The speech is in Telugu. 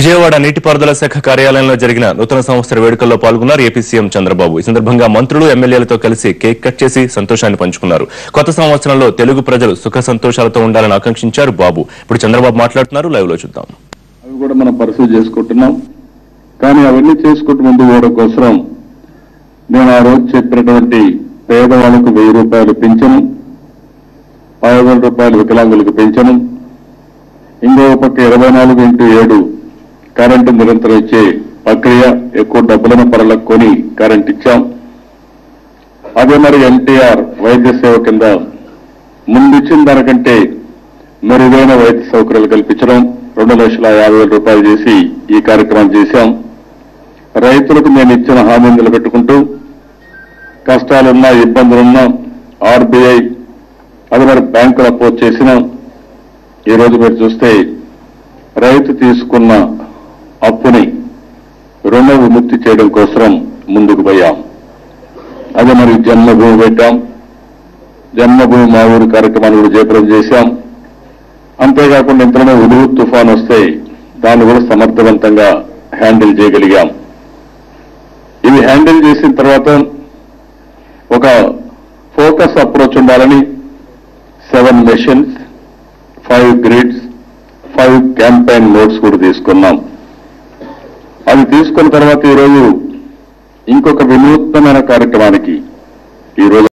విజయవాడ నీటిపారుదల శాఖ కార్యాలయంలో జరిగిన నూతన సంవత్సర వేడుకల్లో పాల్గొన్నారు ఏపీ సీఎం చంద్రబాబు ఈ సందర్భంగా మంత్రులు ఎమ్మెల్యేలతో కలిసి కేక్ కట్ చేసి సంతోషాన్ని పంచుకున్నారు కొత్త సంవత్సరంలో తెలుగు ప్రజలు సుఖ సంతోషాలతో ఉండాలని ఆకాంక్షించారు బాబు ఇప్పుడు చంద్రబాబు మాట్లాడుతున్నారు లైవ్ లో చూద్దాం అవి కూడా మనం పర్సూ చేసుకుంటున్నాం కానీ అవన్నీ చేసుకుంటూ ముందు పోవడం కోసం నేను ఆ రోజు చెప్పినటువంటి పేదవాళ్ళకు వెయ్యి రూపాయలు పెంచను ఐదు వందల రూపాయలు వికలాంగులకు పెంచను ఇంకో పక్క ఇరవై నాలుగు ఇంటూ ఏడు కరెంటు నిరంతరం ఇచ్చే ప్రక్రియ ఎక్కువ డబ్బులను పరలకు కొని కరెంట్ ఇచ్చాం అదే మరి ఎన్టీఆర్ వైద్య సేవ కింద ముందిచ్చిన దానికంటే మెరుగైన వైద్య సౌకర్యాలు కల్పించడం రెండు లక్షల యాభై వేల రూపాయలు చేసి ఈ కార్యక్రమం చేశాం రైతులకు నేను ఇచ్చిన హామీలు నిలబెట్టుకుంటూ కష్టాలున్నా ఇబ్బందులున్నా ఆర్బీఐ అది మరి బ్యాంకులు అపోజ్ చేసిన ఈ రోజు మీరు చూస్తే రైతు తీసుకున్న అప్పుని రుణ విముక్తి చేయడం కోసం ముందుకు పోయాం అదే మరి జన్మభూమి పెట్టాం జన్మభూమి మా ఊరు కార్యక్రమాన్ని కూడా జయప్రదం చేశాం అంతేకాకుండా ఇంతలోనే ఉదురు తుఫాన్ వస్తే దాన్ని కూడా సమర్థవంతంగా హ్యాండిల్ చేయగలిగాం ఇవి హ్యాండిల్ చేసిన తర్వాత ఒక ఫోకస్ అప్రోచ్ ఉండాలని seven machines five grids five campaign notes కూడా తీసుకున్నాం అవి తీసుకున్న తర్వాత ఈరోజు ఇంకొక వినూత్నమైన కార్యక్రమానికి ఈరోజు